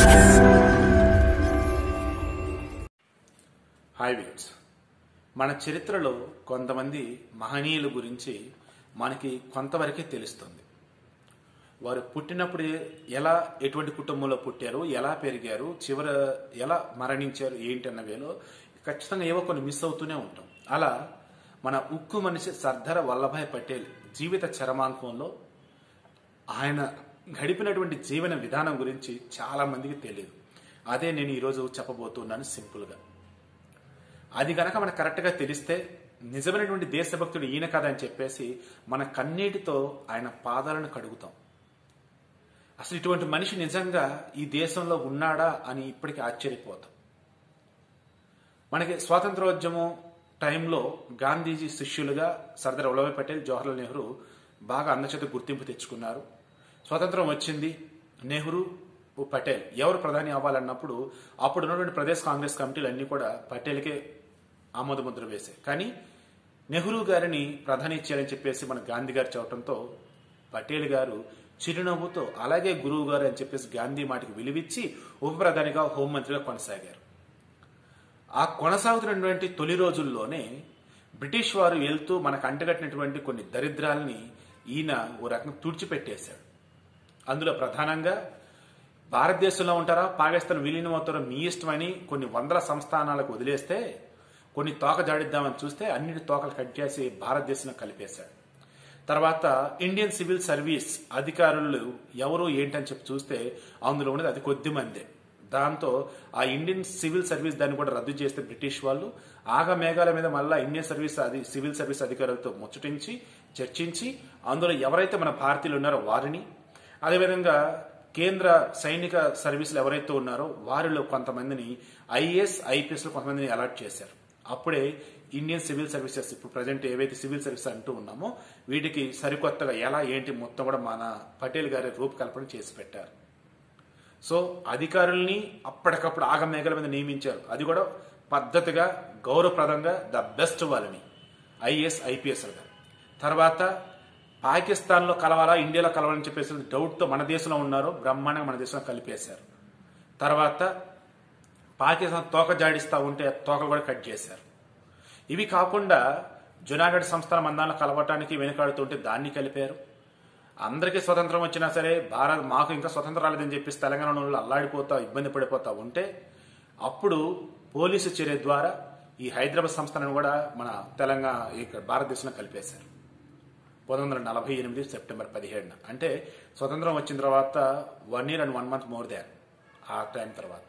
Hi views మన చరిత్రలో కొంతమంది మహనీయుల గురించి మనకి కొంతవరకే తెలుస్తుంది వారు పుట్టినప్పుడు ఎలా ఎటువంటి కుటుంబంలో పుట్టారు ఎలా పెరిగారు చివర ఎలా మరణించారు ఏంటి అన్నవేలో ఖచ్చితంగా ఏవో కొన్ని మిస్ అవుతూనే ఉంటాం అలా మన ఉక్కు మనిషి సర్దార్ వల్లభాయ్ పటేల్ జీవిత చరమాంకంలో ఆయన గడిపినటువంటి జీవన విధానం గురించి చాలా మందికి తెలియదు అదే నేను ఈరోజు చెప్పబోతున్నాను సింపుల్గా అది గనక మనకు కరెక్ట్గా తెలిస్తే నిజమైనటువంటి దేశభక్తుడు ఈయన కదా అని చెప్పేసి మన కన్నీటితో ఆయన పాదాలను కడుగుతాం అసలు ఇటువంటి మనిషి నిజంగా ఈ దేశంలో ఉన్నాడా అని ఇప్పటికీ ఆశ్చర్యపోతాం మనకి స్వాతంత్రోద్యమం టైంలో గాంధీజీ శిష్యులుగా సర్దార్ వల్లభాయ్ పటేల్ జవహర్లాల్ నెహ్రూ బాగా అందచేత గుర్తింపు తెచ్చుకున్నారు స్వాతంత్రం వచ్చింది నెహ్రూ పటేల్ ఎవరు ప్రధాని అవ్వాలన్నప్పుడు అప్పుడు ఉన్నటువంటి ప్రదేశ్ కాంగ్రెస్ కమిటీలు అన్ని కూడా పటేల్కే ఆమోద ముద్ర వేశాయి కానీ నెహ్రూ గారిని ప్రధాని చేయాలని చెప్పేసి మన గాంధీ గారు చెప్పడంతో పటేల్ గారు చిరునవ్వుతో అలాగే గురువు గారు అని చెప్పేసి గాంధీ మాటకి విలువిచ్చి ఉప ప్రధానిగా హోంమంత్రిగా కొనసాగారు ఆ కొనసాగుతున్నటువంటి తొలి రోజుల్లోనే బ్రిటిష్ వారు వెళ్తూ మనకు అంటగట్టినటువంటి కొన్ని దరిద్రాలని ఈయన ఓ రకంగా తుడిచిపెట్టేశాడు అందులో ప్రధానంగా భారతదేశంలో ఉంటారా పాకిస్తాన్ విలీనం అవుతారో మీ ఇష్టమని కొన్ని వందల సంస్థానాలకు వదిలేస్తే కొన్ని తోక జాడిద్దామని చూస్తే అన్నిటి తోకలు కట్ చేసి భారతదేశంలో కలిపేశాడు తర్వాత ఇండియన్ సివిల్ సర్వీస్ అధికారులు ఎవరు ఏంటని చెప్పి చూస్తే అందులో ఉన్నది అది కొద్ది మందే దాంతో ఆ ఇండియన్ సివిల్ సర్వీస్ దాన్ని కూడా రద్దు చేస్తే బ్రిటిష్ వాళ్ళు ఆగ మేఘాల మీద మళ్ళా ఇండియన్ సర్వీస్ అది సివిల్ సర్వీస్ అధికారులతో ముచ్చటించి చర్చించి అందులో ఎవరైతే మన భారతీయులు ఉన్నారో వారిని అదేవిధంగా కేంద్ర సైనిక సర్వీసులు ఎవరైతే ఉన్నారో వారిలో కొంతమందిని ఐఏఎస్ ఐపీఎస్ లో కొంతమందిని అలాట్ చేశారు అప్పుడే ఇండియన్ సివిల్ సర్వీసెస్ ఇప్పుడు ప్రజెంట్ ఏవైతే సివిల్ సర్వీస్ అంటూ ఉన్నామో వీటికి సరికొత్తగా ఎలా ఏంటి మొత్తం కూడా మన పటేల్ గారి రూపకల్పన చేసి పెట్టారు సో అధికారుల్ని అప్పటికప్పుడు ఆగమేఘల మీద నియమించారు అది కూడా పద్ధతిగా గౌరవప్రదంగా ద బెస్ట్ వాళ్ళని ఐఏఎస్ ఐపీఎస్లుగా తర్వాత పాకిస్తాన్లో కలవాలా ఇండియాలో కలవాలని చెప్పేసి డౌట్తో మన దేశంలో ఉన్నారు బ్రహ్మాండంగా మన దేశంలో కలిపేశారు తర్వాత పాకిస్తాన్ తోక జాడిస్తూ ఉంటే తోకలు కూడా కట్ చేశారు ఇవి కాకుండా జునాగఢ్ సంస్థల మందాలను కలవటానికి వెనుకాడుతుంటే దాన్ని కలిపారు అందరికీ స్వతంత్రం వచ్చినా సరే భారత్ మాకు ఇంకా స్వతంత్రం రాలేదని చెప్పేసి తెలంగాణ వాళ్ళు అల్లాడిపోతా ఇబ్బంది పడిపోతా ఉంటే అప్పుడు పోలీసు చర్య ద్వారా ఈ హైదరాబాద్ సంస్థలను కూడా మన తెలంగాణ ఇక్కడ భారతదేశంలో కలిపేశారు పంతొమ్మిది వందల నలభై ఎనిమిది సెప్టెంబర్ పదిహేడున అంటే స్వతంత్రం వచ్చిన తర్వాత one year and one month more than ఆ టైం తర్వాత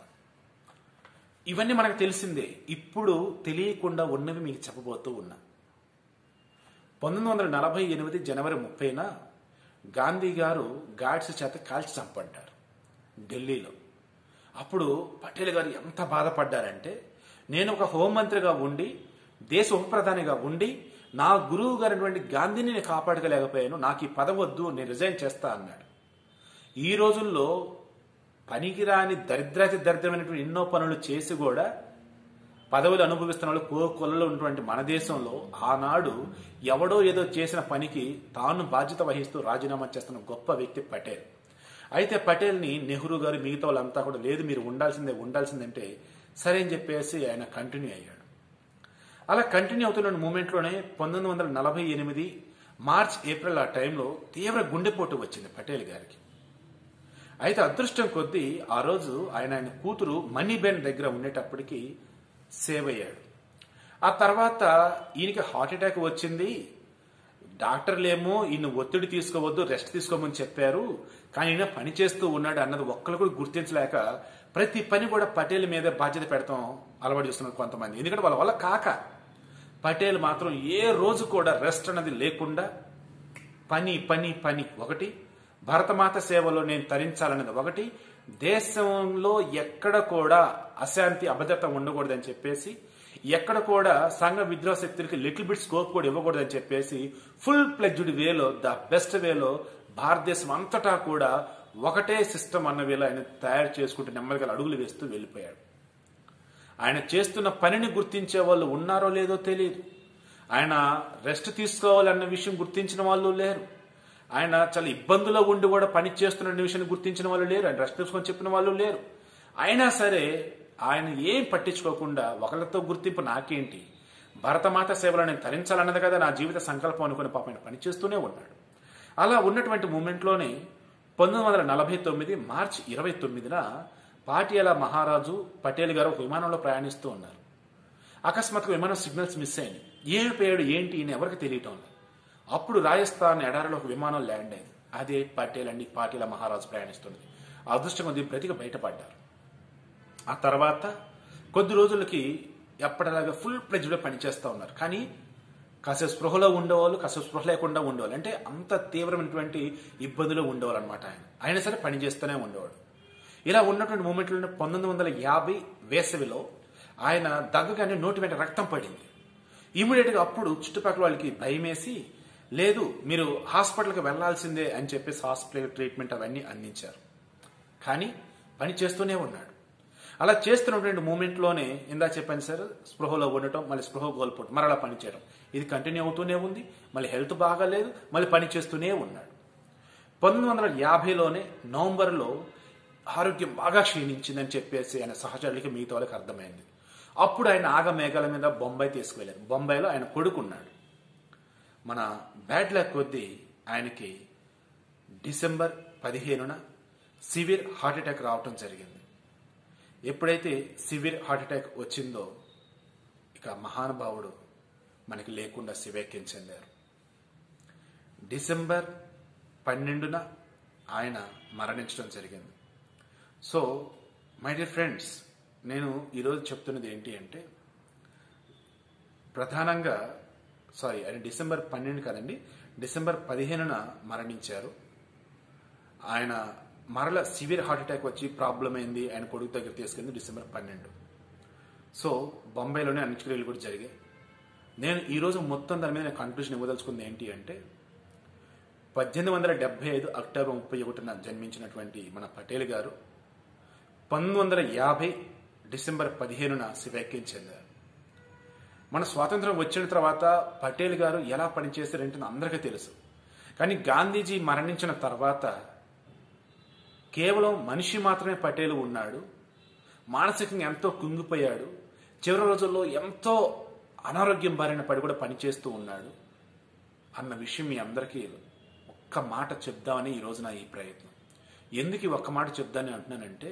ఇవన్నీ మనకు తెలిసిందే ఇప్పుడు తెలియకుండా ఉన్నవి మీకు చెప్పబోతూ ఉన్నా పంతొమ్మిది వందల నలభై ఎనిమిది జనవరి ముప్పైన గాంధీ గారు గాడ్స్ చేత కాల్చి చంపడ్డారు ఢిల్లీలో అప్పుడు పటేల్ గారు ఎంత బాధపడ్డారంటే నేను ఒక హోంమంత్రిగా ఉండి దేశ ఉప ప్రధానిగా ఉండి నా గురువు గారైనటువంటి గాంధీని నేను కాపాడగలేకపోయాను నాకు ఈ పదవద్దు నేను రిజైన్ చేస్తా అన్నాడు ఈ రోజుల్లో పనికిరాని దరిద్రాతి దరిద్రమైనటువంటి ఎన్నో పనులు చేసి కూడా పదవులు అనుభవిస్తున్న వాళ్ళు కోకొల్లలో ఉన్నటువంటి మన దేశంలో ఆనాడు ఎవడో ఏదో చేసిన పనికి తాను బాధ్యత వహిస్తూ రాజీనామా చేస్తున్న గొప్ప వ్యక్తి పటేల్ అయితే పటేల్ని నెహ్రూ గారు మిగతా వాళ్ళంతా కూడా లేదు మీరు ఉండాల్సిందే ఉండాల్సిందంటే సరే అని చెప్పేసి ఆయన కంటిన్యూ అయ్యాడు అలా కంటిన్యూ అవుతున్న మూమెంట్లోనే పంతొమ్మిది వందల నలభై ఎనిమిది మార్చ్ ఏప్రిల్ ఆ టైంలో తీవ్ర గుండెపోటు వచ్చింది పటేల్ గారికి అయితే అదృష్టం కొద్దీ ఆ రోజు ఆయన ఆయన కూతురు మణిబెన్ దగ్గర ఉండేటప్పటికి సేవ్ అయ్యాడు ఆ తర్వాత ఈయనకి హార్ట్ అటాక్ వచ్చింది డాక్టర్లేమో ఈయన ఒత్తిడి తీసుకోవద్దు రెస్ట్ తీసుకోమని చెప్పారు కానీ ఈయన పని చేస్తూ ఉన్నాడు అన్నది ఒక్కరు కూడా గుర్తించలేక ప్రతి పని కూడా పటేల్ మీద బాధ్యత పెడతాం అలవాటు చేస్తున్నారు కొంతమంది ఎందుకంటే వాళ్ళ వల్ల కాక పటేల్ మాత్రం ఏ రోజు కూడా రెస్ట్ అన్నది లేకుండా పని పని పని ఒకటి భరతమాత సేవలో నేను తరించాలనేది ఒకటి దేశంలో ఎక్కడ కూడా అశాంతి అభద్రత ఉండకూడదని చెప్పేసి ఎక్కడ కూడా సంఘ విద్రోహ శక్తులకి లిటిల్ బిట్ స్కోప్ కూడా ఇవ్వకూడదని చెప్పేసి ఫుల్ ప్లెడ్జ్డ్ వేలో ద బెస్ట్ వేలో భారతదేశం అంతటా కూడా ఒకటే సిస్టమ్ అన్న వేలో ఆయన తయారు చేసుకుంటూ నెమ్మదిగా అడుగులు వేస్తూ వెళ్ళిపోయాడు ఆయన చేస్తున్న పనిని గుర్తించే వాళ్ళు ఉన్నారో లేదో తెలియదు ఆయన రెస్ట్ తీసుకోవాలన్న విషయం గుర్తించిన వాళ్ళు లేరు ఆయన చాలా ఇబ్బందులో ఉండి కూడా పని చేస్తున్న విషయాన్ని గుర్తించిన వాళ్ళు లేరు ఆయన రెస్ట్ తీసుకొని చెప్పిన వాళ్ళు లేరు అయినా సరే ఆయన ఏం పట్టించుకోకుండా ఒకరితో గుర్తింపు నాకేంటి భరతమాత సేవలో నేను తరించాలన్నది కదా నా జీవిత సంకల్పం అనుకుని పాప ఆయన పనిచేస్తూనే ఉన్నాడు అలా ఉన్నటువంటి మూమెంట్లోనే పంతొమ్మిది వందల నలభై తొమ్మిది మార్చి ఇరవై తొమ్మిదిన పాటియాల మహారాజు పటేల్ గారు ఒక విమానంలో ప్రయాణిస్తూ ఉన్నారు అకస్మాత్తుగా విమానం సిగ్నల్స్ మిస్ అయింది ఏం పేరు ఏంటి అని ఎవరికి తెలియటం లేదు అప్పుడు రాజస్థాన్ ఎడారిలో ఒక విమానం ల్యాండ్ అయింది అదే పటేల్ అండి పాటిల మహారాజు ప్రయాణిస్తున్నది అదృష్టం కొద్ది బ్రతికి బయటపడ్డారు ఆ తర్వాత కొద్ది రోజులకి ఎప్పటిలాగా ఫుల్ ప్లెజ్లో పనిచేస్తూ ఉన్నారు కానీ కాసేపు స్పృహలో ఉండేవాళ్ళు కాసేపు స్పృహ లేకుండా ఉండేవాళ్ళు అంటే అంత తీవ్రమైనటువంటి ఇబ్బందులు ఉండేవాళ్ళు అనమాట ఆయన అయినా సరే పని చేస్తూనే ఉండేవాడు ఇలా ఉన్నటువంటి మూమెంట్లో పంతొమ్మిది వందల యాభై వేసవిలో ఆయన దగ్గగానే నోటి వెంట రక్తం పడింది ఇమీడియట్గా అప్పుడు చుట్టుపక్కల వాళ్ళకి భయమేసి లేదు మీరు హాస్పిటల్కి వెళ్లాల్సిందే అని చెప్పేసి హాస్పిటల్ ట్రీట్మెంట్ అవన్నీ అందించారు కానీ పని చేస్తూనే ఉన్నాడు అలా చేస్తున్నటువంటి మూమెంట్లోనే ఇందా చెప్పాను సార్ స్పృహలో ఉండటం మళ్ళీ స్పృహ కోల్పోవటం మరలా పని చేయడం ఇది కంటిన్యూ అవుతూనే ఉంది మళ్ళీ హెల్త్ బాగాలేదు మళ్ళీ పని చేస్తూనే ఉన్నాడు పంతొమ్మిది వందల యాభైలోనే నవంబర్లో ఆరోగ్యం బాగా క్షీణించిందని చెప్పేసి ఆయన సహచరులకి మిగతా వాళ్ళకి అర్థమైంది అప్పుడు ఆయన ఆగమేఘాల మీద బొంబాయి తీసుకువెళ్ళారు బొంబాయిలో ఆయన కొడుకున్నాడు మన బ్యాడ్ లక్ కొద్దీ ఆయనకి డిసెంబర్ పదిహేనున సివియర్ హార్ట్ అటాక్ రావటం జరిగింది ఎప్పుడైతే సివియర్ హార్ట్ అటాక్ వచ్చిందో ఇక మహానుభావుడు మనకి లేకుండా శివేక్యం చెందారు డిసెంబర్ పన్నెండున ఆయన మరణించడం జరిగింది సో మై డియర్ ఫ్రెండ్స్ నేను ఈరోజు చెప్తున్నది ఏంటి అంటే ప్రధానంగా సారీ ఆయన డిసెంబర్ పన్నెండు కాదండి డిసెంబర్ పదిహేనున మరణించారు ఆయన మరల సివియర్ హార్ట్ అటాక్ వచ్చి ప్రాబ్లం అయింది ఆయన కొడుకు దగ్గర తీసుకెళ్ళింది డిసెంబర్ పన్నెండు సో బొంబాయిలోనే అంత్యక్రియలు కూడా జరిగాయి నేను ఈరోజు మొత్తం దాని మీద నేను కన్క్లూజన్ ఇవ్వదలుచుకుంది ఏంటి అంటే పద్దెనిమిది వందల డెబ్బై ఐదు అక్టోబర్ ముప్పై ఒకటిన జన్మించినటువంటి మన పటేల్ గారు పంతొమ్మిది వందల యాభై డిసెంబర్ పదిహేనున శివైక్యం చెందారు మన స్వాతంత్రం వచ్చిన తర్వాత పటేల్ గారు ఎలా పనిచేశారంటే అందరికీ తెలుసు కానీ గాంధీజీ మరణించిన తర్వాత కేవలం మనిషి మాత్రమే పటేల్ ఉన్నాడు మానసికంగా ఎంతో కుంగిపోయాడు చివరి రోజుల్లో ఎంతో అనారోగ్యం బారిన పడి కూడా పనిచేస్తూ ఉన్నాడు అన్న విషయం మీ అందరికీ ఒక్క మాట చెప్దామని ఈ రోజు నా ఈ ప్రయత్నం ఎందుకు ఈ ఒక్క మాట చెప్దామని అంటున్నానంటే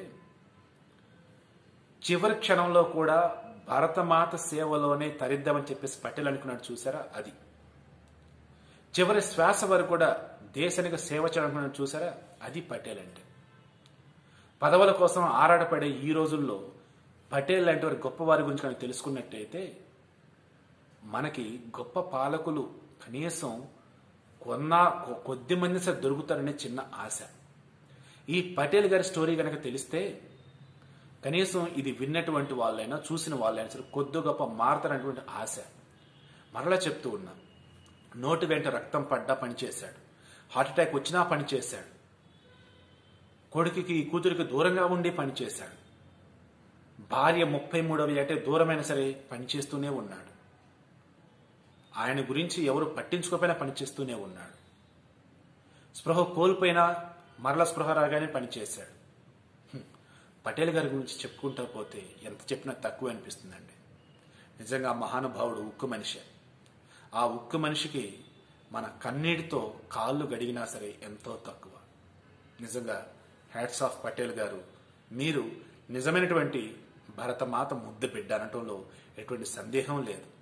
చివరి క్షణంలో కూడా భారతమాత సేవలోనే తరిద్దామని చెప్పేసి పటేల్ అనుకున్నాడు చూసారా అది చివరి శ్వాస వరకు కూడా దేశానికి సేవ చేయాలనుకున్నాడు చూసారా అది పటేల్ అంటే పదవుల కోసం ఆరాటపడే ఈ రోజుల్లో పటేల్ లాంటి వారి గొప్పవారి గురించి కనుక తెలుసుకున్నట్టయితే మనకి గొప్ప పాలకులు కనీసం కొన్న కొ- కొద్ది మంది సార్ దొరుకుతారనే చిన్న ఆశ ఈ పటేల్ గారి స్టోరీ కనుక తెలిస్తే కనీసం ఇది విన్నటువంటి వాళ్ళైనా చూసిన వాళ్ళైనా సరే కొద్ది గొప్ప మారతారనేటువంటి ఆశ మరలా చెప్తూ ఉన్నా నోటి వెంట రక్తం పడ్డా పనిచేశాడు హార్ట్ అటాక్ వచ్చినా పనిచేశాడు కొడుకుకి కూతురికి దూరంగా ఉండి పనిచేశాడు భార్య ముప్పై మూడవ ఏటే దూరమైన సరే పనిచేస్తూనే ఉన్నాడు ఆయన గురించి ఎవరు పట్టించుకోకపోయినా పనిచేస్తూనే ఉన్నాడు స్పృహ కోల్పోయినా మరల స్పృహ రాగానే పనిచేశాడు హ్మ్. పటేల్ గారి గురించి చెప్పుకుంటా పోతే ఎంత చెప్పినా తక్కువ అనిపిస్తుందండి నిజంగా ఆ మహానుభావుడు ఉక్కు మనిషి ఆ ఉక్కు మనిషికి మన కన్నీటితో కాళ్ళు గడిగినా సరే ఎంతో తక్కువ నిజంగా హ్యాట్స్ ఆఫ్ పటేల్ గారు మీరు నిజమైనటువంటి భరతమాత ముద్దు బిడ్డ అనటంలో ఎటువంటి సందేహం లేదు